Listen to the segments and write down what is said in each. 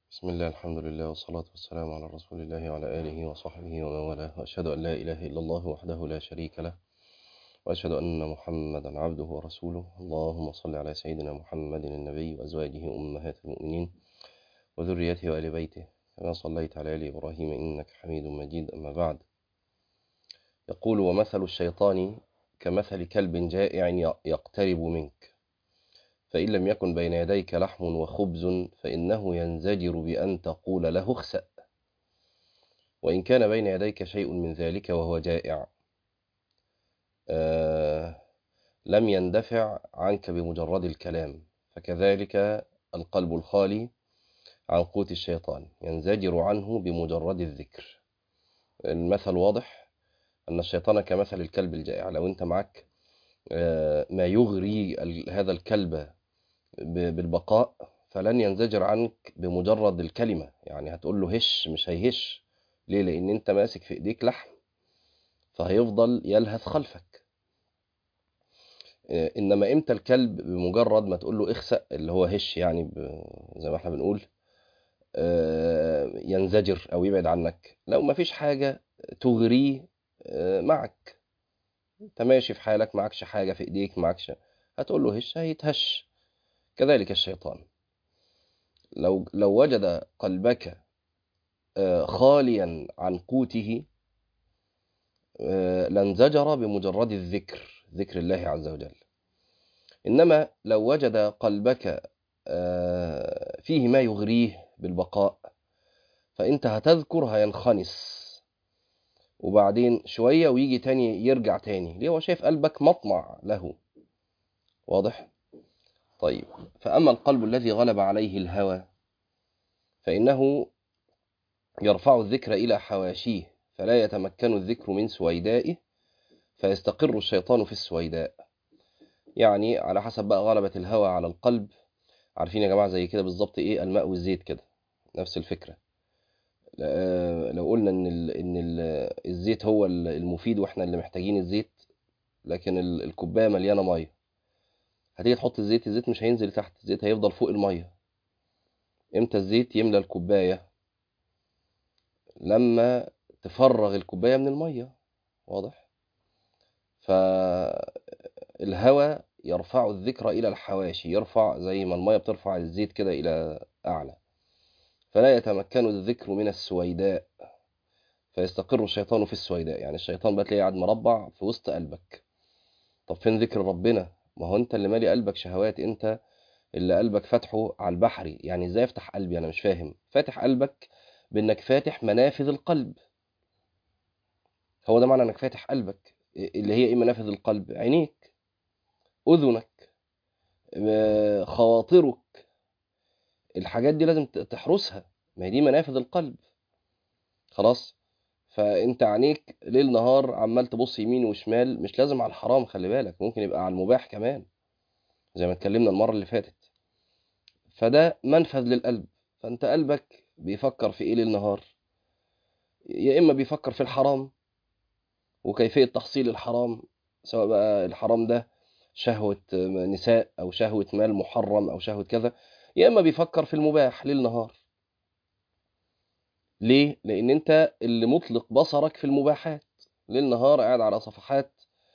بسم الله الحمد لله والصلاة والسلام على رسول الله وعلى آله وصحبه ومن والاه وأشهد أن لا إله إلا الله وحده لا شريك له وأشهد أن محمدا عبده ورسوله اللهم صل على سيدنا محمد النبي وأزواجه أمهات المؤمنين وذريته وآل بيته كما صليت على آل إبراهيم إنك حميد مجيد أما بعد يقول ومثل الشيطان كمثل كلب جائع يقترب منك فإن لم يكن بين يديك لحم وخبز فإنه ينزجر بأن تقول له اخسأ وإن كان بين يديك شيء من ذلك وهو جائع آه لم يندفع عنك بمجرد الكلام فكذلك القلب الخالي عن قوت الشيطان ينزجر عنه بمجرد الذكر المثل واضح أن الشيطان كمثل الكلب الجائع لو أنت معك آه ما يغري هذا الكلب بالبقاء فلن ينزجر عنك بمجرد الكلمة يعني هتقول له هش مش هيهش ليه لأن أنت ماسك في إيديك لحم فهيفضل يلهث خلفك إنما إمتى الكلب بمجرد ما تقول له اخسأ اللي هو هش يعني زي ما احنا بنقول ينزجر أو يبعد عنك لو ما فيش حاجة تغريه معك انت ماشي في حالك معكش حاجة في إيديك معكش هتقول له هش هيتهش كذلك الشيطان لو لو وجد قلبك خاليا عن قوته لانزجر بمجرد الذكر ذكر الله عز وجل إنما لو وجد قلبك فيه ما يغريه بالبقاء فأنت هتذكر هينخنس وبعدين شوية ويجي تاني يرجع تاني ليه هو شايف قلبك مطمع له واضح؟ طيب فأما القلب الذي غلب عليه الهوى فإنه يرفع الذكر إلى حواشيه فلا يتمكن الذكر من سويدائه فيستقر الشيطان في السويداء يعني على حسب بقى غلبة الهوى على القلب عارفين يا جماعة زي كده بالظبط إيه الماء والزيت كده نفس الفكرة لو قلنا إن ال إن ال الزيت هو المفيد وإحنا اللي محتاجين الزيت لكن الكوباية مليانة مية هتيجي تحط الزيت الزيت مش هينزل تحت الزيت هيفضل فوق المية امتى الزيت يملى الكوباية لما تفرغ الكوباية من المية واضح فالهوى يرفع الذكر إلى الحواشي يرفع زي ما المية بترفع الزيت كده إلى أعلى فلا يتمكن الذكر من السويداء فيستقر الشيطان في السويداء يعني الشيطان بقى تلاقيه قاعد مربع في وسط قلبك طب فين ذكر ربنا ما هو انت اللي مالي قلبك شهوات انت اللي قلبك فاتحه على البحري يعني ازاي افتح قلبي انا مش فاهم فاتح قلبك بانك فاتح منافذ القلب هو ده معنى انك فاتح قلبك اللي هي ايه منافذ القلب عينيك اذنك خواطرك الحاجات دي لازم تحرسها ما هي دي منافذ القلب خلاص فانت عينيك ليل نهار عمال تبص يمين وشمال مش لازم على الحرام خلي بالك ممكن يبقى على المباح كمان زي ما اتكلمنا المرة اللي فاتت فده منفذ للقلب فانت قلبك بيفكر في ايه ليل نهار يا اما بيفكر في الحرام وكيفية تحصيل الحرام سواء بقى الحرام ده شهوة نساء او شهوة مال محرم او شهوة كذا يا اما بيفكر في المباح ليل نهار ليه؟ لأن أنت اللي مطلق بصرك في المباحات ليل نهار قاعد على صفحات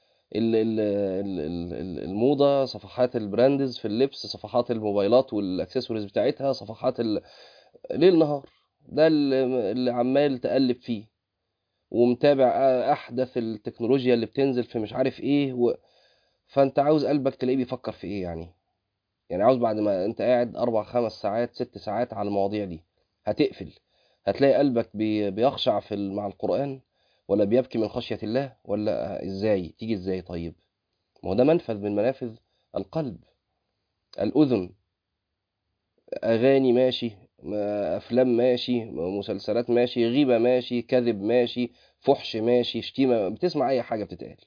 الموضة صفحات البراندز في اللبس صفحات الموبايلات والأكسسوارز بتاعتها صفحات ال... ليل نهار ده اللي عمال تقلب فيه ومتابع أحدث التكنولوجيا اللي بتنزل في مش عارف إيه و... فأنت عاوز قلبك تلاقيه بيفكر في إيه يعني يعني عاوز بعد ما أنت قاعد أربع خمس ساعات ست ساعات على المواضيع دي هتقفل هتلاقي قلبك بيخشع في مع القرآن ولا بيبكي من خشية الله ولا ازاي تيجي ازاي طيب ما هو ده منفذ من منافذ القلب الأذن أغاني ماشي أفلام ماشي مسلسلات ماشي غيبة ماشي كذب ماشي فحش ماشي شتيمة بتسمع أي حاجة بتتقال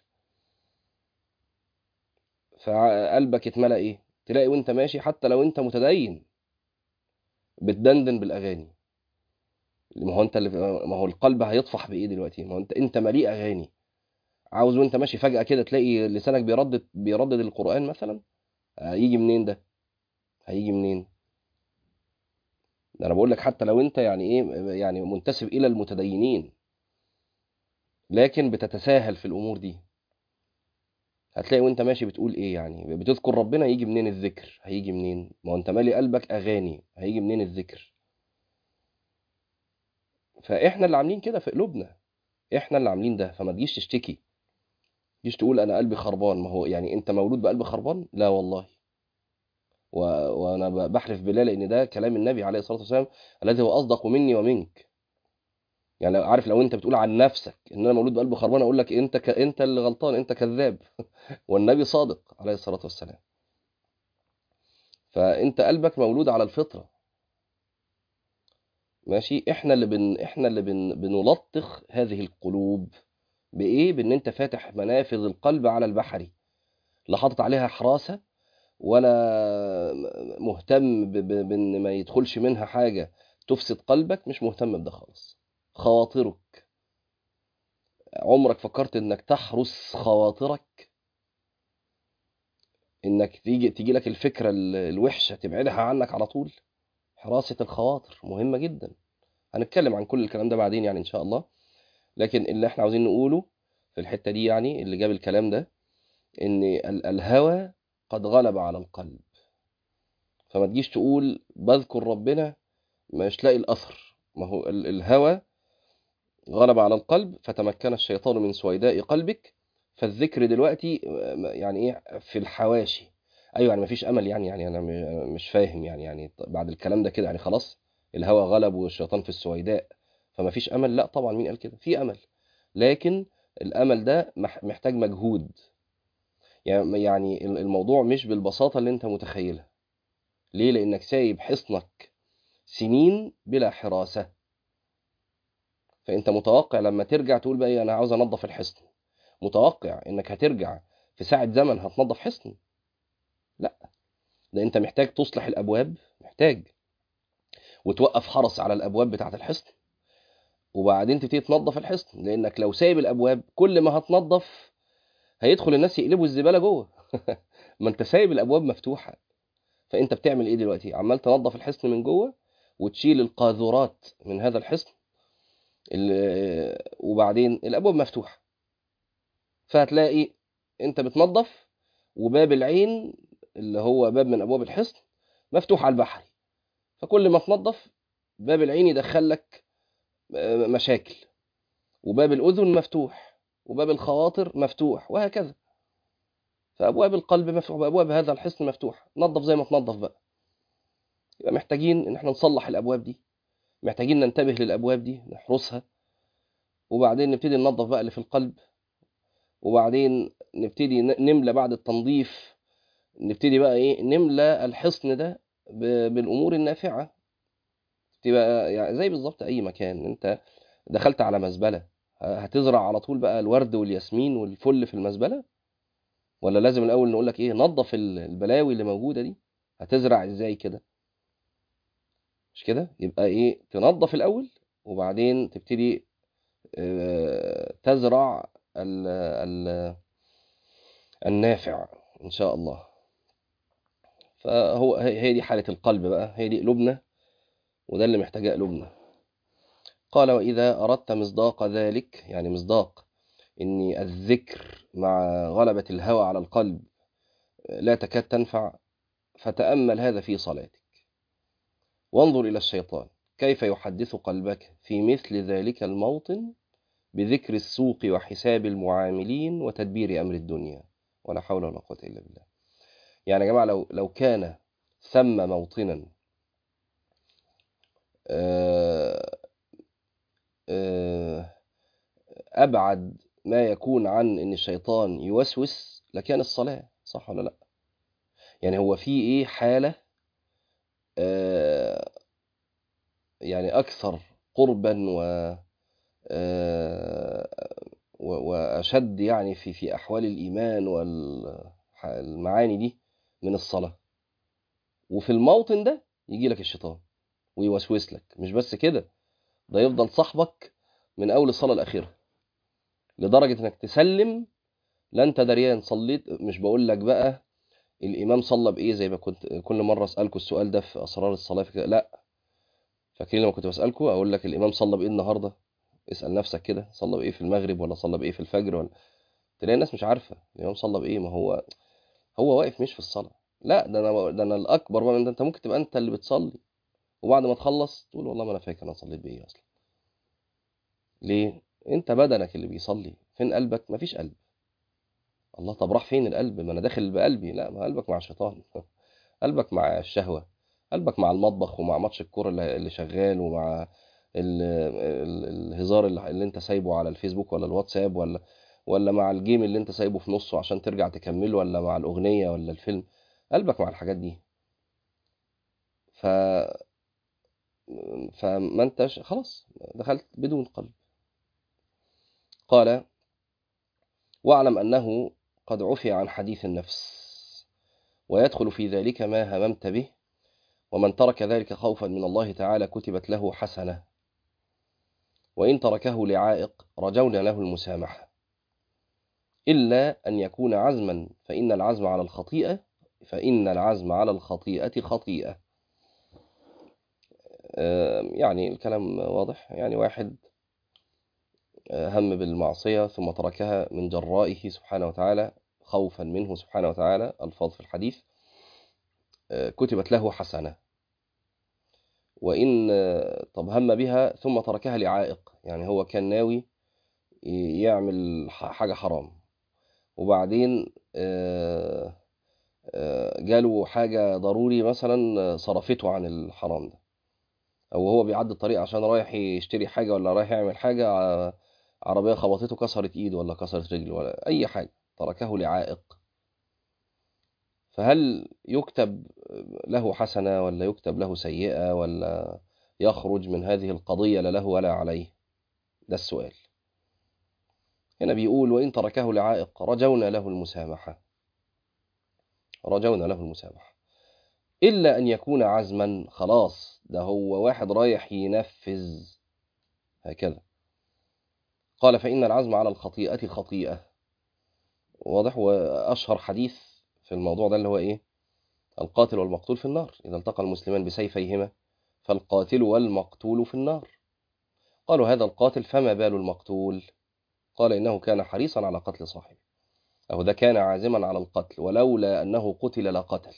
فقلبك اتملى إيه تلاقي وانت ماشي حتى لو انت متدين بتدندن بالأغاني ما هو انت اللي ما هو القلب هيطفح بايه دلوقتي ما هو انت انت مليء اغاني عاوز وانت ماشي فجأة كده تلاقي لسانك بيردد بيردد القرآن مثلا هيجي منين ده هيجي منين ده انا بقول لك حتى لو انت يعني ايه يعني منتسب الى المتدينين لكن بتتساهل في الامور دي هتلاقي وانت ماشي بتقول ايه يعني بتذكر ربنا يجي منين الذكر هيجي منين ما هو انت مالي قلبك اغاني هيجي منين الذكر فاحنا اللي عاملين كده في قلوبنا احنا اللي عاملين ده فما تجيش تشتكي تجيش تقول انا قلبي خربان ما هو يعني انت مولود بقلب خربان لا والله و... وانا ب- بحلف بالله لان ده كلام النبي عليه الصلاه والسلام الذي هو اصدق مني ومنك يعني لو- عارف لو انت بتقول عن نفسك ان انا مولود بقلب خربان اقول لك انت ك... انت اللي غلطان انت كذاب والنبي صادق عليه الصلاه والسلام فانت قلبك مولود على الفطره ماشي احنا اللي بن احنا اللي بن... بنلطخ هذه القلوب بايه بان انت فاتح منافذ القلب على البحري لا حاطط عليها حراسه ولا مهتم ب- ب- بان ما يدخلش منها حاجه تفسد قلبك مش مهتم بده خالص خواطرك عمرك فكرت انك تحرس خواطرك انك تيجي تيجي لك الفكره ال- الوحشه تبعدها عنك على طول حراسه الخواطر مهمه جدا هنتكلم عن كل الكلام ده بعدين يعني ان شاء الله لكن اللي احنا عاوزين نقوله في الحته دي يعني اللي جاب الكلام ده ان ال- الهوى قد غلب على القلب فما تجيش تقول بذكر ربنا مش لاقي الاثر ما هو ال- الهوى غلب على القلب فتمكن الشيطان من سويداء قلبك فالذكر دلوقتي م- يعني ايه في الحواشي ايوه يعني مفيش امل يعني يعني انا م- مش فاهم يعني يعني بعد الكلام ده كده يعني خلاص الهوى غلب والشيطان في السويداء فمفيش امل لا طبعا مين قال كده في امل لكن الامل ده مح- محتاج مجهود يعني يعني الموضوع مش بالبساطه اللي انت متخيلها ليه لانك سايب حصنك سنين بلا حراسه فانت متوقع لما ترجع تقول بقى ايه انا عاوز انظف الحصن متوقع انك هترجع في ساعه زمن هتنظف حصن لا ده انت محتاج تصلح الابواب محتاج وتوقف حرس على الابواب بتاعه الحصن وبعدين تبتدي تنظف الحصن لانك لو سايب الابواب كل ما هتنظف هيدخل الناس يقلبوا الزباله جوه ما انت سايب الابواب مفتوحه فانت بتعمل ايه دلوقتي عمال تنظف الحصن من جوه وتشيل القاذورات من هذا الحصن ال- وبعدين الابواب مفتوحه فهتلاقي انت بتنظف وباب العين اللي هو باب من ابواب الحصن مفتوح على البحري فكل ما تنظف باب العين يدخل لك آه، مشاكل وباب الاذن مفتوح وباب الخواطر مفتوح وهكذا فابواب القلب مفتوح وابواب هذا الحصن مفتوح نظف زي ما تنظف بقى يبقى محتاجين ان احنا نصلح الابواب دي محتاجين ننتبه للابواب دي نحرسها وبعدين نبتدي ننظف بقى اللي في القلب وبعدين نبتدي ن- نملى بعد التنظيف نبتدي بقى ايه نملى الحصن ده ب- بالامور النافعه تبقى يعني زي بالظبط اي مكان انت دخلت على مزبله هتزرع على طول بقى الورد والياسمين والفل في المزبله ولا لازم الاول نقول لك ايه نظف ال- البلاوي اللي موجوده دي هتزرع ازاي كده مش كده يبقى ايه تنظف الاول وبعدين تبتدي آه، تزرع ال ال النافع ان شاء الله فهو هي هي دي حاله القلب بقى هي دي قلوبنا وده اللي محتاجاه قلوبنا قال واذا اردت مصداق ذلك يعني مصداق ان الذكر مع غلبه الهوى على القلب لا تكاد تنفع فتامل هذا في صلاتك وانظر الى الشيطان كيف يحدث قلبك في مثل ذلك الموطن بذكر السوق وحساب المعاملين وتدبير امر الدنيا ولا حول ولا قوه الا بالله يعني يا جماعه لو لو كان ثم موطنا آه، آه، ابعد ما يكون عن ان الشيطان يوسوس لكان الصلاه صح ولا لا يعني هو في ايه حاله آه، يعني اكثر قربا و آه، و- واشد يعني في في احوال الايمان والمعاني دي من الصلاه وفي الموطن ده يجي لك الشيطان ويوسوس لك مش بس كده ده يفضل صاحبك من اول الصلاه الاخيره لدرجه انك تسلم لا انت دريان صليت مش بقول لك بقى الامام صلى بايه زي ما كنت كل مره اسالكم السؤال ده في اسرار الصلاه في كده لا فاكرين لما كنت بسألكم أقول لك الإمام صلى بإيه النهاردة اسأل نفسك كده صلى بإيه في المغرب ولا صلى بإيه في الفجر ولا تلاقي الناس مش عارفة الإمام صلى بإيه ما هو هو واقف مش في الصلاة لا ده أنا ده أنا الأكبر بقى من ده أنت ممكن تبقى أنت اللي بتصلي وبعد ما تخلص تقول والله ما أنا فاكر أنا صليت بإيه أصلا ليه؟ أنت بدنك اللي بيصلي فين قلبك؟ مفيش قلب الله طب راح فين القلب؟ ما أنا داخل بقلبي لا ما قلبك مع الشيطان قلبك مع الشهوة قلبك مع المطبخ ومع ماتش الكورة اللي اللي شغال ومع ال- ال- الهزار اللي اللي انت سايبه على الفيسبوك ولا الواتساب ولا ولا مع الجيم اللي انت سايبه في نصه عشان ترجع تكمله ولا مع الأغنية ولا الفيلم قلبك مع الحاجات دي ف فما انتش خلاص دخلت بدون قلب قال واعلم أنه قد عفي عن حديث النفس ويدخل في ذلك ما هممت به ومن ترك ذلك خوفا من الله تعالى كتبت له حسنة وإن تركه لعائق رجونا له المسامحة إلا أن يكون عزما فإن العزم على الخطيئة فإن العزم على الخطيئة خطيئة آه، يعني الكلام واضح يعني واحد آه، هم بالمعصية ثم تركها من جرائه سبحانه وتعالى خوفا منه سبحانه وتعالى ألفاظ في الحديث آه، كتبت له حسنة وإن آه، طب هم بها ثم تركها لعائق يعني هو كان ناوي ي- يعمل ح- حاجة حرام وبعدين آه، آه، جاله حاجة ضروري مثلا آه، صرفته عن الحرام ده أو هو بيعدي الطريق عشان رايح يشتري حاجة ولا رايح يعمل حاجة ع- عربية خبطته كسرت إيده ولا كسرت رجله ولا أي حاجة تركه لعائق فهل يكتب له حسنة ولا يكتب له سيئة ولا يخرج من هذه القضية لا له ولا عليه ده السؤال هنا بيقول وإن تركه لعائق رجونا له المسامحة رجونا له المسامحة إلا أن يكون عزما خلاص ده هو واحد رايح ينفذ هكذا قال فإن العزم على الخطيئة خطيئة واضح وأشهر حديث في الموضوع ده اللي هو إيه القاتل والمقتول في النار إذا التقى المسلمان بسيفيهما فالقاتل والمقتول في النار قالوا هذا القاتل فما بال المقتول قال إنه كان حريصا على قتل صاحبه أو ده كان عازما على القتل ولولا أنه قتل لقتل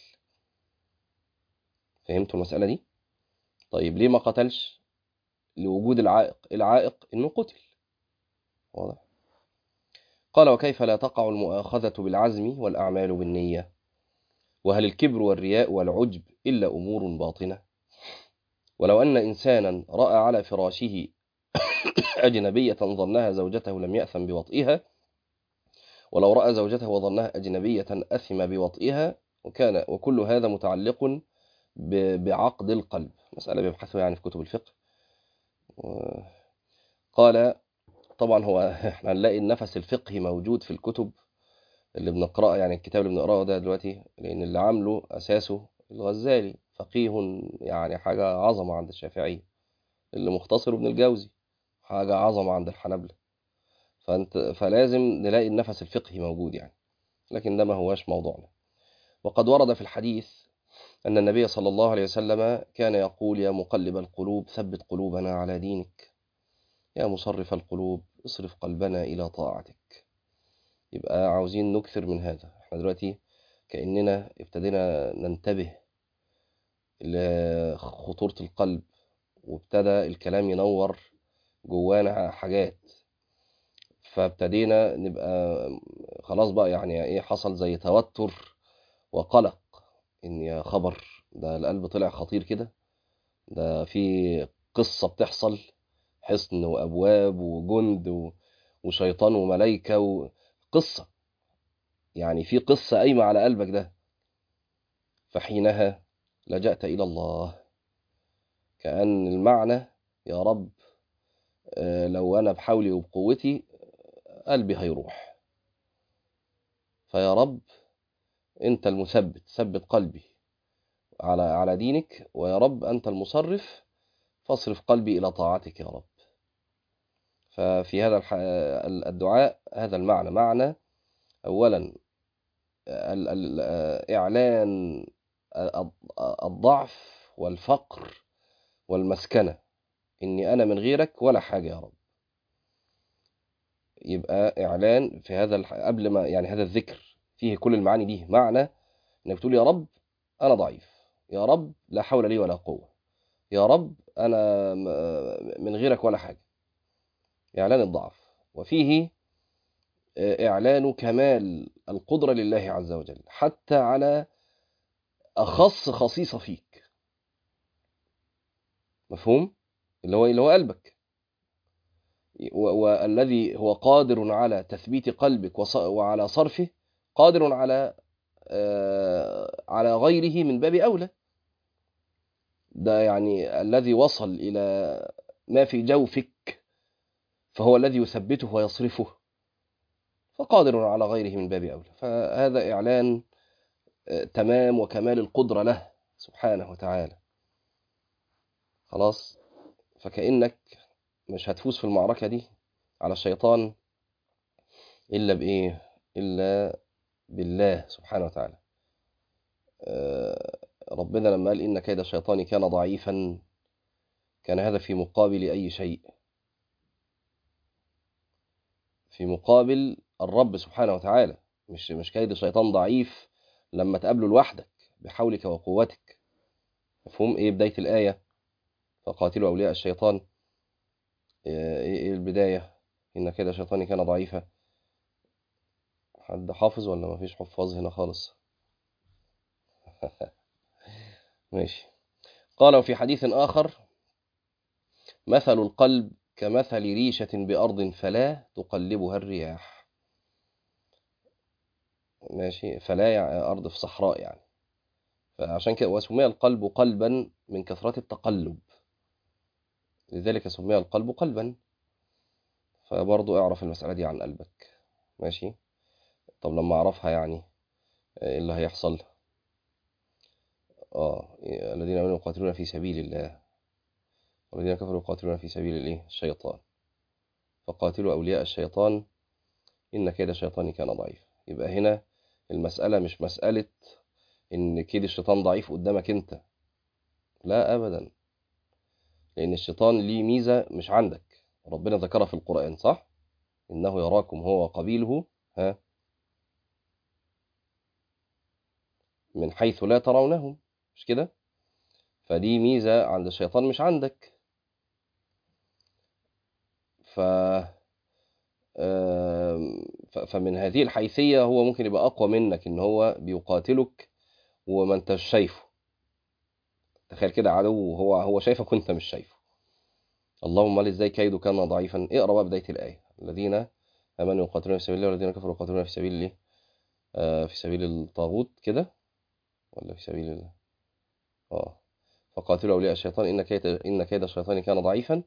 فهمتوا المسألة دي؟ طيب ليه ما قتلش؟ لوجود العائق العائق إنه قتل واضح؟ قال وكيف لا تقع المؤاخذة بالعزم والأعمال بالنية وهل الكبر والرياء والعجب إلا أمور باطنة ولو أن إنسانا رأى على فراشه أجنبية ظنها زوجته لم يأثم بوطئها ولو رأى زوجته وظنها أجنبية أثم بوطئها وكان وكل هذا متعلق ب- بعقد القلب مسألة بيبحثوا يعني في كتب الفقه و- قال طبعا هو احنا هنلاقي النفس الفقهي موجود في الكتب اللي بنقرأها يعني الكتاب اللي بنقرأه ده دلوقتي لأن اللي عامله أساسه الغزالي فقيه يعني حاجة عظمة عند الشافعية اللي مختصر ابن الجوزي حاجة عظمة عند الحنابلة فانت فلازم نلاقي النفس الفقهي موجود يعني لكن ده ما هواش موضوعنا وقد ورد في الحديث أن النبي صلى الله عليه وسلم كان يقول يا مقلب القلوب ثبت قلوبنا على دينك يا مصرف القلوب اصرف قلبنا إلى طاعتك يبقى عاوزين نكثر من هذا احنا دلوقتي كأننا ابتدينا ننتبه لخطورة القلب وابتدى الكلام ينور جوانا حاجات فابتدينا نبقى خلاص بقى يعني ايه حصل زي توتر وقلق ان يا خبر ده القلب طلع خطير كده ده في قصة بتحصل حصن وأبواب وجند و- وشيطان وملايكة وقصة يعني في قصة قايمة على قلبك ده فحينها لجأت إلى الله كأن المعنى يا رب آه، لو أنا بحولي وبقوتي قلبي هيروح فيا رب أنت المثبت ثبت قلبي على على دينك ويا رب أنت المصرف فاصرف قلبي إلى طاعتك يا رب ففي هذا الح- الدعاء هذا المعنى معنى أولا ال- ال- إعلان الضعف والفقر والمسكنة إني أنا من غيرك ولا حاجة يا رب يبقى إعلان في هذا الح... قبل ما يعني هذا الذكر فيه كل المعاني دي معنى إنك تقول يا رب أنا ضعيف يا رب لا حول لي ولا قوة يا رب أنا م- من غيرك ولا حاجة إعلان الضعف وفيه إعلان كمال القدرة لله عز وجل حتى على أخص خصيصة فيك مفهوم؟ اللي هو اللي هو قلبك و- والذي هو قادر على تثبيت قلبك وص- وعلى صرفه قادر على آه، على غيره من باب أولى ده يعني الذي وصل إلى ما في جوفك فهو الذي يثبته ويصرفه فقادر على غيره من باب أولى فهذا إعلان آه، تمام وكمال القدرة له سبحانه وتعالى خلاص فكأنك مش هتفوز في المعركة دي على الشيطان إلا بإيه إلا بالله سبحانه وتعالى آه، ربنا لما قال إن كيد الشيطان كان ضعيفا كان هذا في مقابل أي شيء في مقابل الرب سبحانه وتعالى مش مش كيد الشيطان ضعيف لما تقابله لوحدك بحولك وقوتك مفهوم ايه بداية الآية فقاتلوا أولياء الشيطان ايه إيه البداية إن كيد الشيطان كان ضعيفا حد حافظ ولا مفيش حفاظ هنا خالص ماشي قال وفي حديث آخر مثل القلب كمثل ريشة بأرض فلا تقلبها الرياح ماشي فلا يعني أرض في صحراء يعني فعشان كده وسمي القلب قلبا من كثرة التقلب لذلك سمي القلب قلبا فبرضو اعرف المسألة دي عن قلبك ماشي طب لما أعرفها يعني إيه اللي هيحصل اه الذين آمنوا يقاتلون في سبيل الله والذين كفروا يقاتلون في سبيل الايه الشيطان فقاتلوا أولياء الشيطان إن كيد الشيطان كان ضعيف يبقى هنا المسألة مش مسألة إن كيد الشيطان ضعيف قدامك أنت لا أبدا لأن الشيطان ليه ميزة مش عندك ربنا ذكرها في القرآن صح إنه يراكم هو وقبيله ها من حيث لا ترونهم مش كده فدي ميزة عند الشيطان مش عندك ف آم، ف- فمن هذه الحيثية هو ممكن يبقى أقوى منك إن هو بيقاتلك وما أنتش شايفه تخيل كده عدو هو هو شايفك وأنت مش شايفه اللهم مال ازاي كيده كان ضعيفا اقرا بقى بداية الآية الذين آمنوا يقاتلون في سبيل الله والذين كفروا يقاتلون في سبيل الله آه في سبيل الطاغوت كده ولا في سبيل الله اه فقاتلوا أولياء الشيطان إن كيد إن كيد الشيطان كان ضعيفا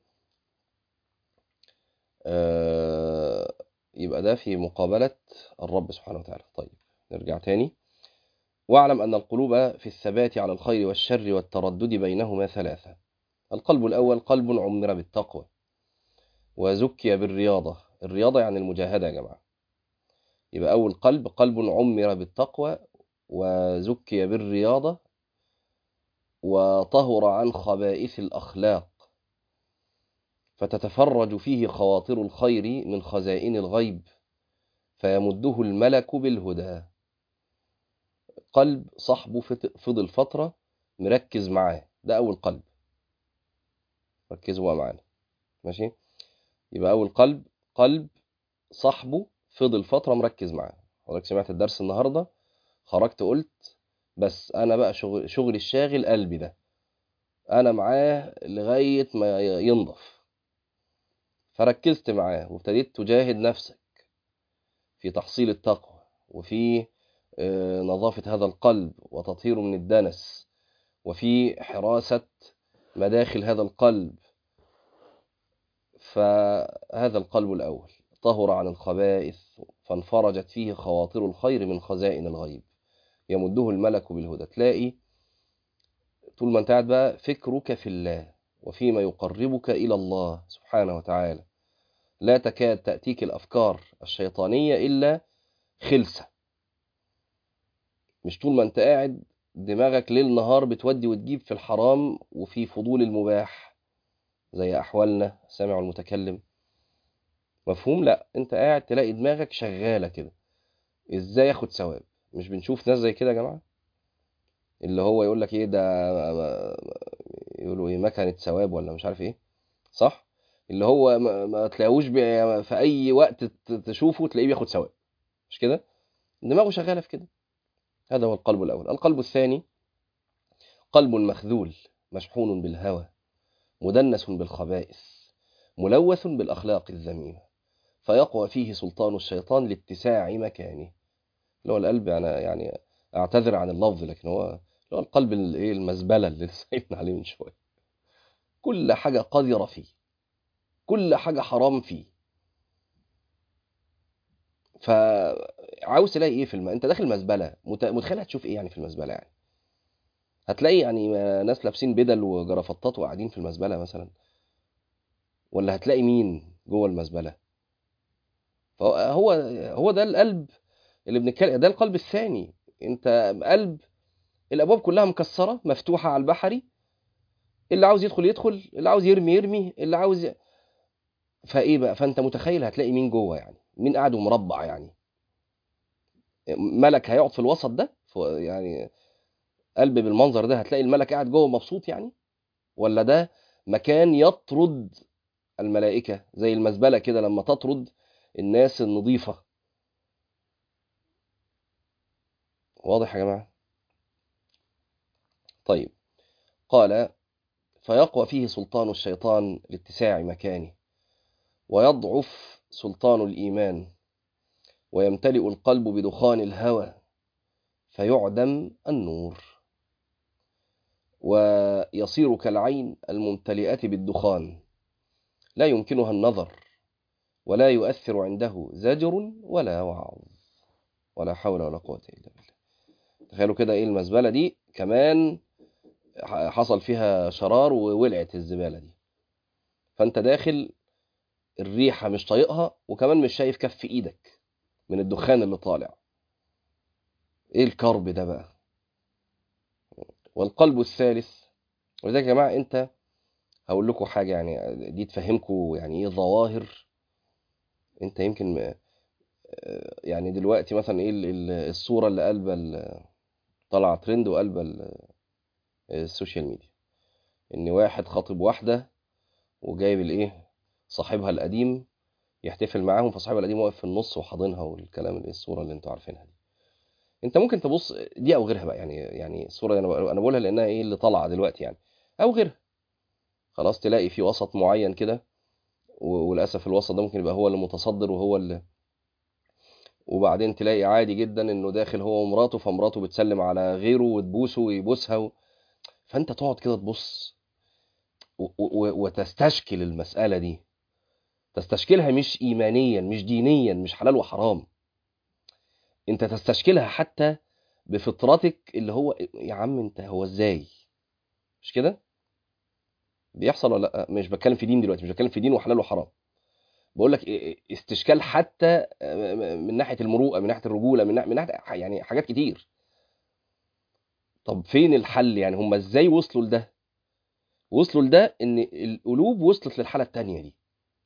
آه يبقى ده في مقابلة الرب سبحانه وتعالى طيب نرجع تاني واعلم أن القلوب في الثبات على الخير والشر والتردد بينهما ثلاثة القلب الأول قلب عمر بالتقوى وزكي بالرياضة الرياضة يعني المجاهدة يا جماعة يبقى أول قلب قلب عمر بالتقوى وزكي بالرياضة وطهر عن خبائث الأخلاق فتتفرج فيه خواطر الخير من خزائن الغيب فيمده الملك بالهدى قلب صاحبه فت- فضل فترة مركز معاه ده أول قلب ركزوا بقى معانا ماشي يبقى أول قلب قلب صاحبه فضل فترة مركز معاه حضرتك سمعت الدرس النهاردة خرجت قلت بس أنا بقى شغل شغلي الشاغل قلبي ده أنا معاه لغاية ما ينضف فركزت معاه وابتديت تجاهد نفسك في تحصيل التقوى وفي آه، نظافة هذا القلب وتطهيره من الدنس وفي حراسة مداخل هذا القلب فهذا القلب الأول طهر عن الخبائث فانفرجت فيه خواطر الخير من خزائن الغيب يمده الملك بالهدى تلاقي طول ما انت قاعد بقى فكرك في الله وفيما يقربك إلى الله سبحانه وتعالى لا تكاد تأتيك الأفكار الشيطانية إلا خلسة مش طول ما انت قاعد دماغك ليل نهار بتودي وتجيب في الحرام وفي فضول المباح زي أحوالنا سامع المتكلم مفهوم لا انت قاعد تلاقي دماغك شغالة كده ازاي اخد ثواب مش بنشوف ناس زي كده يا جماعة اللي هو يقول لك ايه ده يقولوا ايه مكنة ثواب ولا مش عارف ايه صح اللي هو ما, ما تلاقوش بي- في اي وقت ت- تشوفه تلاقيه بياخد ثواب مش كده دماغه شغالة في كده هذا هو القلب الأول القلب الثاني قلب مخذول مشحون بالهوى مدنس بالخبائث ملوث بالأخلاق الذميمة فيقوى فيه سلطان الشيطان لاتساع مكانه اللي هو القلب يعني يعني اعتذر عن اللفظ لكن هو اللي هو القلب الايه المزبله اللي لسه قايلين عليه من شويه كل حاجه قذره فيه كل حاجه حرام فيه فعاوز تلاقي ايه في الم... انت داخل مزبله مت... متخيل هتشوف ايه يعني في المزبله يعني هتلاقي يعني ناس لابسين بدل وجرافطات وقاعدين في المزبله مثلا ولا هتلاقي مين جوه المزبله فهو هو ده القلب اللي بنتكلم ده القلب الثاني انت قلب الابواب كلها مكسره مفتوحه على البحري اللي عاوز يدخل يدخل اللي عاوز يرمي يرمي اللي عاوز ي... فايه بقى فانت متخيل هتلاقي مين جوه يعني مين قاعد مربع يعني ملك هيقعد في الوسط ده ف- يعني قلب بالمنظر ده هتلاقي الملك قاعد جوه مبسوط يعني ولا ده مكان يطرد الملائكه زي المزبله كده لما تطرد الناس النظيفه واضح يا جماعه طيب قال فيقوى فيه سلطان الشيطان لاتساع مكانه ويضعف سلطان الإيمان ويمتلئ القلب بدخان الهوى فيعدم النور ويصير كالعين الممتلئة بالدخان لا يمكنها النظر ولا يؤثر عنده زجر ولا وعظ ولا حول ولا قوة إلا بالله تخيلوا كده إيه المزبلة دي كمان حصل فيها شرار وولعت الزبالة دي فأنت داخل الريحة مش طايقها وكمان مش شايف كف إيدك من الدخان اللي طالع إيه الكرب ده بقى والقلب الثالث ولذلك يا جماعة أنت هقول لكم حاجة يعني دي تفهمكم يعني إيه ظواهر أنت يمكن م- يعني دلوقتي مثلا إيه ال- ال- الصورة اللي قلبة ال- طالعة ترند وقلبة ال- السوشيال ميديا إن واحد خاطب واحدة وجايب الإيه صاحبها القديم يحتفل معاهم فصاحبها القديم واقف في النص وحاضنها والكلام اللي الصورة اللي انتوا عارفينها دي انت ممكن تبص دي او غيرها بقى يعني يعني الصورة انا بقول- انا بقولها لانها ايه اللي طالعة دلوقتي يعني او غيرها خلاص تلاقي في وسط معين كده و- وللاسف الوسط ده ممكن يبقى هو اللي متصدر وهو اللي وبعدين تلاقي عادي جدا انه داخل هو ومراته فمراته بتسلم على غيره وتبوسه ويبوسها و... فانت تقعد كده تبص و... و... وتستشكل المسألة دي تستشكلها مش ايمانيا مش دينيا مش حلال وحرام انت تستشكلها حتى بفطرتك اللي هو يا عم انت هو ازاي مش كده بيحصل ولا لا مش بتكلم في دين دلوقتي مش بتكلم في دين وحلال وحرام بقول لك استشكال حتى من ناحيه المروءه من ناحيه الرجوله من ناحيه, من ناحية يعني حاجات كتير طب فين الحل يعني هم ازاي وصلوا لده وصلوا لده ان القلوب وصلت للحاله التانية دي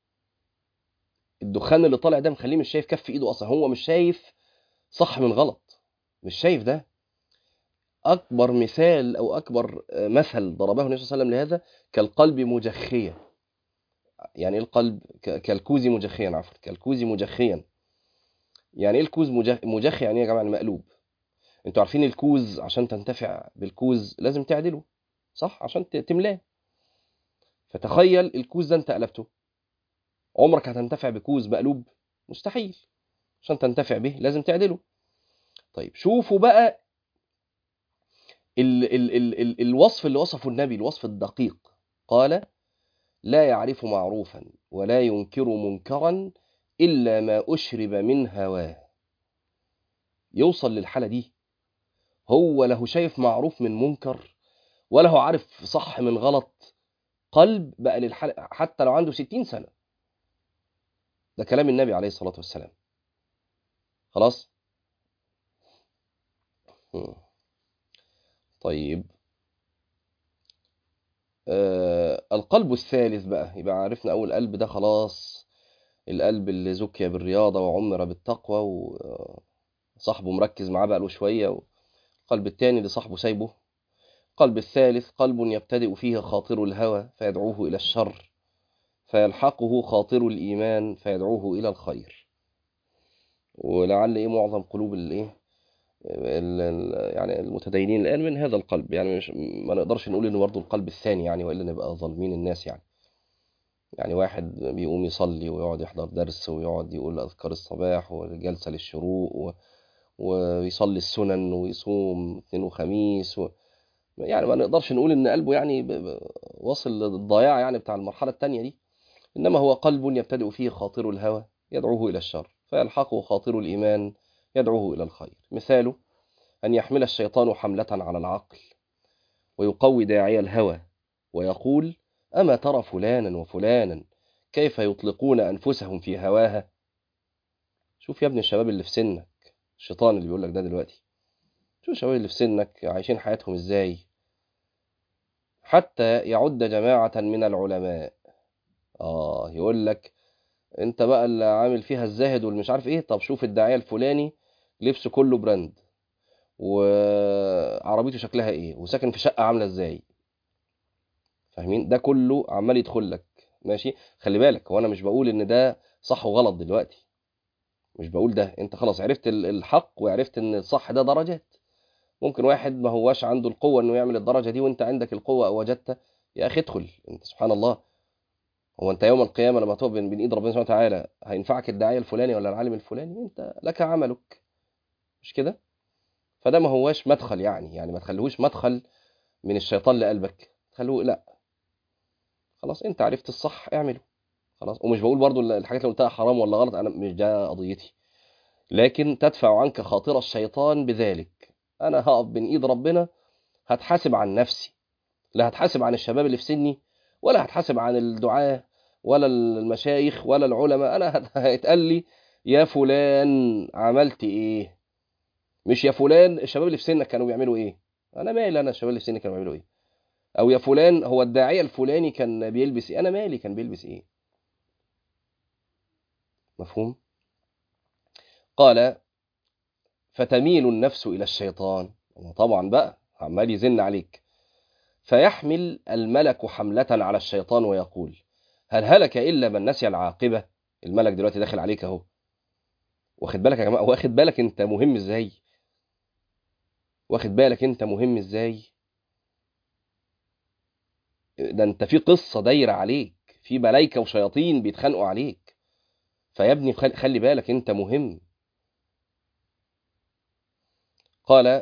الدخان اللي طالع ده مخليه مش شايف كف ايده اصلا هو مش شايف صح من غلط مش شايف ده اكبر مثال او اكبر مثل ضربه النبي صلى الله عليه وسلم لهذا كالقلب مجخيا يعني ايه القلب ك- كالكوز مجخيا عفوا كالكوز مجخيا يعني ايه الكوز مجخ, مجخ يعني ايه يا جماعه المقلوب انتوا عارفين الكوز عشان تنتفع بالكوز لازم تعدله صح عشان ت- تملاه فتخيل الكوز ده انت قلبته عمرك هتنتفع بكوز مقلوب مستحيل عشان تنتفع به لازم تعدله طيب شوفوا بقى ال ال ال ال الوصف اللي وصفه النبي الوصف الدقيق قال لا يعرف معروفا ولا ينكر منكرا إلا ما أشرب من هواه يوصل للحالة دي هو له شايف معروف من منكر ولا هو عارف صح من غلط قلب بقى للحالة حتى لو عنده ستين سنة ده كلام النبي عليه الصلاة والسلام خلاص مم. طيب آه القلب الثالث بقى يبقى عرفنا أول قلب ده خلاص القلب اللي زكي بالرياضة وعمر بالتقوى وصاحبه مركز معاه بقى له شوية القلب الثاني اللي صاحبه سايبه القلب الثالث قلب يبتدئ فيه خاطر الهوى فيدعوه إلى الشر فيلحقه خاطر الإيمان فيدعوه إلى الخير ولعل إيه معظم قلوب الإيه يعني المتدينين الآن من هذا القلب يعني مش ما نقدرش نقول إنه برضه القلب الثاني يعني وإلا نبقى ظالمين الناس يعني يعني واحد بيقوم يصلي ويقعد يحضر درس ويقعد يقول أذكار الصباح والجلسة للشروق و... ويصلي السنن ويصوم اثنين وخميس و... يعني ما نقدرش نقول ان قلبه يعني ب... ب... وصل للضياع يعني بتاع المرحلة الثانية دي انما هو قلب يبتدئ فيه خاطر الهوى يدعوه الى الشر فيلحقه خاطر الايمان يدعوه الى الخير مثاله ان يحمل الشيطان حملة على العقل ويقوي داعي الهوى ويقول اما ترى فلانا وفلانا كيف يطلقون انفسهم في هواها شوف يا ابن الشباب اللي في سنك الشيطان اللي بيقول لك ده دلوقتي شوف الشباب اللي في سنك عايشين حياتهم ازاي حتى يعد جماعة من العلماء اه يقول لك انت بقى اللي عامل فيها الزاهد والمش عارف ايه طب شوف الداعية الفلاني لبسه كله براند وعربيته شكلها ايه وساكن في شقة عاملة ازاي فاهمين ده كله عمال يدخل لك ماشي خلي بالك هو انا مش بقول ان ده صح وغلط دلوقتي مش بقول ده انت خلاص عرفت الحق وعرفت ان الصح ده درجات ممكن واحد ما هواش عنده القوة انه يعمل الدرجة دي وانت عندك القوة او وجدت يا اخي ادخل انت سبحان الله هو انت يوم القيامة لما تقف بين ايد ربنا سبحانه وتعالى هينفعك الداعية الفلاني ولا العالم الفلاني انت لك عملك مش كده فده ما هواش مدخل يعني يعني ما تخليهوش مدخل من الشيطان لقلبك تخلوه لا خلاص انت عرفت الصح اعمله خلاص ومش بقول برضو الحاجات اللي قلتها حرام ولا غلط انا مش ده قضيتي لكن تدفع عنك خاطر الشيطان بذلك انا هقف بين ايد ربنا هتحاسب عن نفسي لا هتحاسب عن الشباب اللي في سني ولا هتحاسب عن الدعاة ولا المشايخ ولا العلماء انا هيتقال لي يا فلان عملت ايه مش يا فلان الشباب اللي في سنك كانوا بيعملوا ايه انا مالي انا الشباب اللي في سني كانوا بيعملوا ايه او يا فلان هو الداعيه الفلاني كان بيلبس ايه انا مالي كان بيلبس ايه مفهوم قال فتميل النفس الى الشيطان طبعا بقى عمال يزن عليك فيحمل الملك حملة على الشيطان ويقول هل هلك إلا من نسي العاقبة الملك دلوقتي داخل عليك اهو واخد بالك يا جماعة واخد بالك انت مهم ازاي واخد بالك انت مهم ازاي ده انت في قصة دايرة عليك في ملايكة وشياطين بيتخانقوا عليك فيا ابني خلي بالك انت مهم قال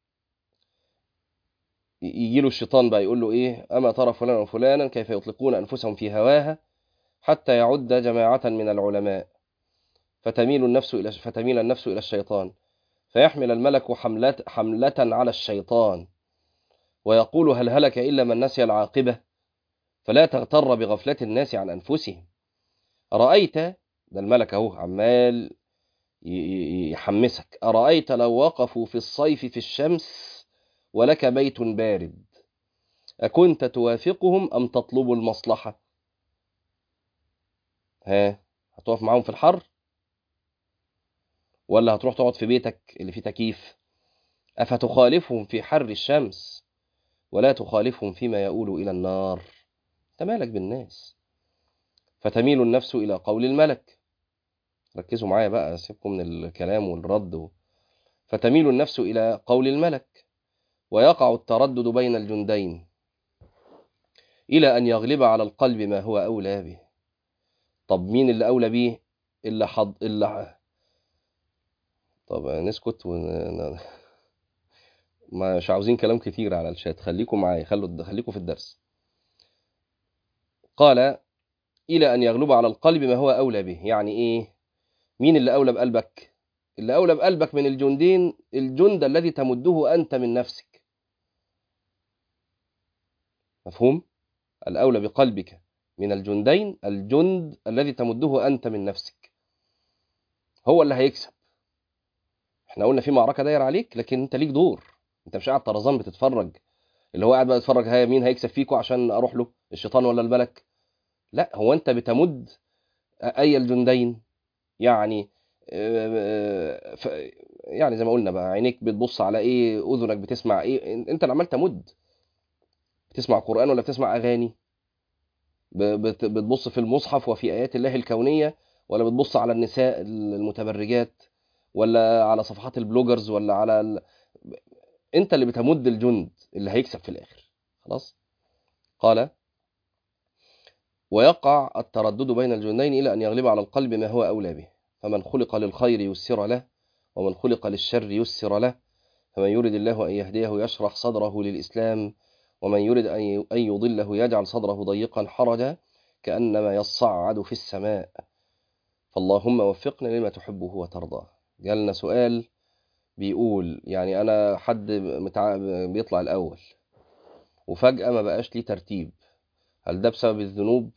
يجي له الشيطان بقى يقول له ايه اما ترى فلانا وفلانا كيف يطلقون انفسهم في هواها حتى يعد جماعة من العلماء فتميل النفس الى فتميل النفس الى الشيطان فيحمل الملك حملة حملة على الشيطان ويقول هل هلك إلا من نسي العاقبة فلا تغتر بغفلة الناس عن أنفسهم رأيت ده الملك أهو عمال يحمسك أرأيت لو وقفوا في الصيف في الشمس ولك بيت بارد أكنت توافقهم أم تطلب المصلحة ها هتقف معاهم في الحر ولا هتروح تقعد في بيتك اللي فيه تكييف أفتخالفهم في حر الشمس ولا تخالفهم فيما يؤول إلى النار انت مالك بالناس فتميل النفس إلى قول الملك ركزوا معايا بقى سيبكم من الكلام والرد و... فتميل النفس إلى قول الملك ويقع التردد بين الجندين إلى أن يغلب على القلب ما هو أولى به طب مين اللي أولى به إلا حض إلا طب نسكت ون... مش عاوزين كلام كتير على الشات خليكم معايا خلوا خليكم في الدرس قال إلى أن يغلب على القلب ما هو أولى به يعني إيه مين اللي أولى بقلبك اللي أولى بقلبك من الجندين الجند الذي تمده أنت من نفسك مفهوم الأولى بقلبك من الجندين الجند الذي تمده أنت من نفسك هو اللي هيكسب احنا قلنا في معركة داير عليك لكن انت ليك دور انت مش قاعد طرزان بتتفرج اللي هو قاعد بقى يتفرج ها مين هيكسب فيكوا عشان اروح له الشيطان ولا الملك لا هو انت بتمد اي الجندين يعني آه، ف- يعني زي ما قلنا بقى عينيك بتبص على ايه اذنك بتسمع ايه انت اللي عمال تمد بتسمع قرآن ولا بتسمع اغاني ب- بت- بتبص في المصحف وفي ايات الله الكونية ولا بتبص على النساء المتبرجات ولا على صفحات البلوجرز ولا على ال... انت اللي بتمد الجند اللي هيكسب في الاخر خلاص قال ويقع التردد بين الجندين إلى أن يغلب على القلب ما هو أولى به فمن خلق للخير يسر له ومن خلق للشر يسر له فمن يرد الله أن يهديه يشرح صدره للإسلام ومن يرد أن أن يضله يجعل صدره ضيقا حرجا كأنما يصعد في السماء فاللهم وفقنا لما تحبه وترضاه جالنا سؤال بيقول يعني أنا حد متع... بيطلع الأول وفجأة ما بقاش ليه ترتيب هل ده بسبب الذنوب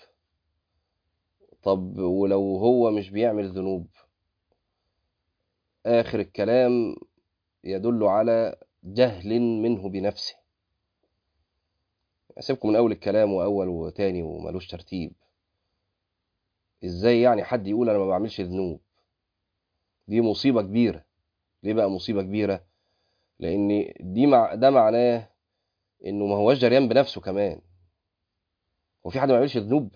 طب ولو هو مش بيعمل ذنوب آخر الكلام يدل على جهل منه بنفسه أسيبكم من أول الكلام وأول وتاني وملوش ترتيب إزاي يعني حد يقول أنا ما بعملش ذنوب دي مصيبة كبيرة ليه بقى مصيبة كبيرة لأن دي مع ده معناه إنه ما هوش جريان بنفسه كمان هو في حد ما بيعملش ذنوب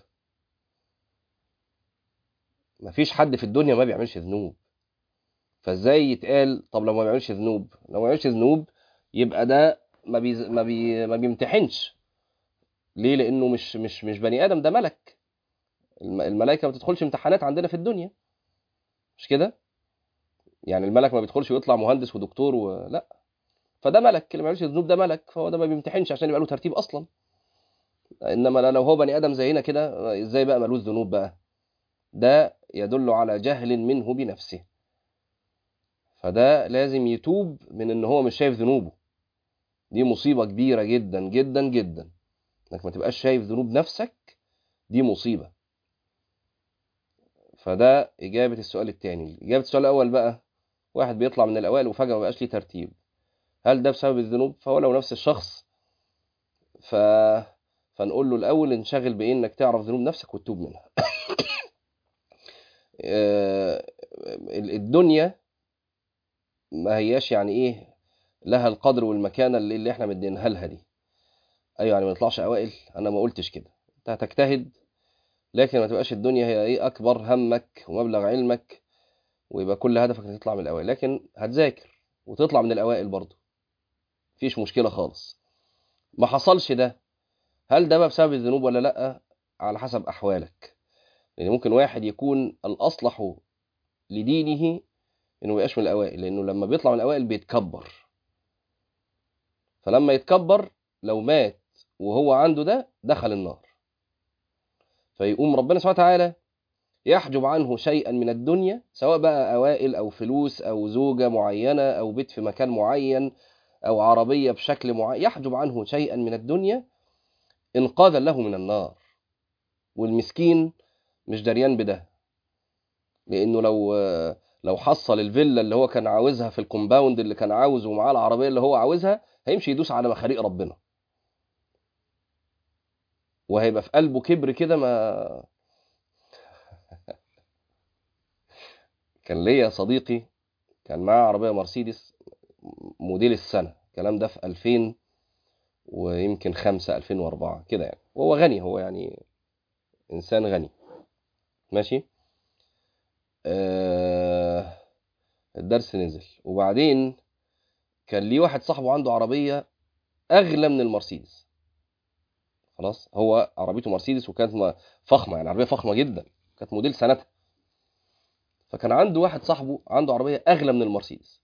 مفيش حد في الدنيا ما بيعملش ذنوب فازاي يتقال طب لو ما بيعملش ذنوب لو ما بيعملش ذنوب يبقى ده ما بيز... ما, بي... ما بيمتحنش ليه لانه مش مش مش بني ادم ده ملك الم... الملائكه ما بتدخلش امتحانات عندنا في الدنيا مش كده يعني الملك ما بيدخلش ويطلع مهندس ودكتور و... لا فده ملك اللي ما بيعملش ذنوب ده ملك فهو ده ما بيمتحنش عشان يبقى له ترتيب اصلا انما لو هو بني ادم زينا كده ازاي بقى ملوش ذنوب بقى ده يدل على جهل منه بنفسه فده لازم يتوب من ان هو مش شايف ذنوبه دي مصيبة كبيرة جدا جدا جدا انك ما تبقاش شايف ذنوب نفسك دي مصيبة فده إجابة السؤال التاني إجابة السؤال الأول بقى واحد بيطلع من الأوائل وفجأة ما بقاش ليه ترتيب هل ده بسبب الذنوب فهو لو نفس الشخص ف... فنقول له الأول انشغل بإيه إنك تعرف ذنوب نفسك وتتوب منها آه، الدنيا ما هياش يعني ايه لها القدر والمكانه اللي, اللي احنا مدينها لها دي ايوه يعني ما نطلعش اوائل انا ما قلتش كده انت هتجتهد لكن ما تبقاش الدنيا هي ايه اكبر همك ومبلغ علمك ويبقى كل هدفك انك تطلع من الاوائل لكن هتذاكر وتطلع من الاوائل برضه مفيش مشكله خالص ما حصلش ده هل ده بقى بسبب الذنوب ولا لا على حسب احوالك لان ممكن واحد يكون الاصلح لدينه انه ما يبقاش من الاوائل لانه لما بيطلع من الاوائل بيتكبر فلما يتكبر لو مات وهو عنده ده دخل النار فيقوم ربنا سبحانه وتعالى يحجب عنه شيئا من الدنيا سواء بقى اوائل او فلوس او زوجه معينه او بيت في مكان معين او عربيه بشكل معين يحجب عنه شيئا من الدنيا انقاذا له من النار والمسكين مش دريان بده لانه لو لو حصل الفيلا اللي هو كان عاوزها في الكومباوند اللي كان عاوزه ومعاه العربيه اللي هو عاوزها هيمشي يدوس على مخاريق ربنا وهيبقى في قلبه كبر كده ما كان ليا صديقي كان معاه عربيه مرسيدس موديل السنه الكلام ده في 2000 ويمكن 5 2004 كده يعني وهو غني هو يعني انسان غني ماشي آه الدرس نزل وبعدين كان ليه واحد صاحبه عنده عربيه اغلى من المرسيدس خلاص هو عربيته مرسيدس وكانت فخمه يعني عربيه فخمه جدا كانت موديل سنتها فكان عنده واحد صاحبه عنده عربيه اغلى من المرسيدس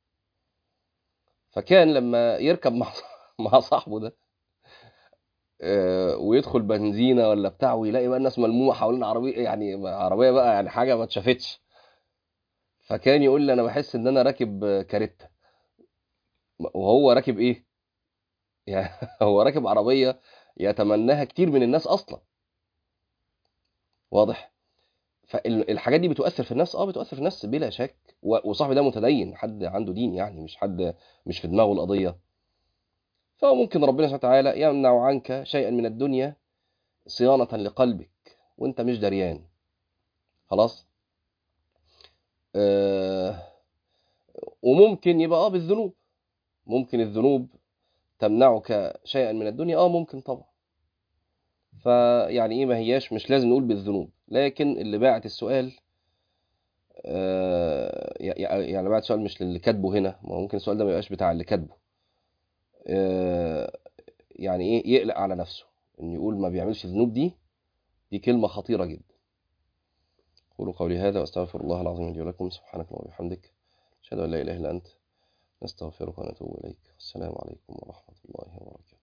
فكان لما يركب مع مع صاحبه ده آه، ويدخل بنزينه ولا بتاع ويلاقي بقى الناس ملمومه حوالين عربيه يعني عربيه بقى يعني حاجه ما اتشافتش فكان يقول لي انا بحس ان انا راكب كاريتا وهو راكب ايه يعني هو راكب عربيه يتمناها كتير من الناس اصلا واضح فالحاجات دي بتؤثر في النفس اه بتؤثر في النفس بلا شك و- وصاحبي ده متدين حد عنده دين يعني مش حد مش في دماغه القضيه فهو ممكن ربنا سبحانه وتعالى يمنع عنك شيئا من الدنيا صيانة لقلبك وانت مش دريان خلاص آه وممكن يبقى اه بالذنوب ممكن الذنوب تمنعك شيئا من الدنيا اه ممكن طبعا فيعني ايه ما هياش مش لازم نقول بالذنوب لكن اللي باعت السؤال آه يعني باعت سؤال مش للي كاتبه هنا ما ممكن السؤال ده ما يبقاش بتاع اللي كاتبه آه يعني ايه يقلق على نفسه ان يقول ما بيعملش ذنوب دي دي كلمة خطيرة جدا قولوا قولي هذا واستغفر الله العظيم لي ولكم سبحانك اللهم وبحمدك اشهد ان لا اله الا انت نستغفرك ونتوب اليك السلام عليكم ورحمة الله وبركاته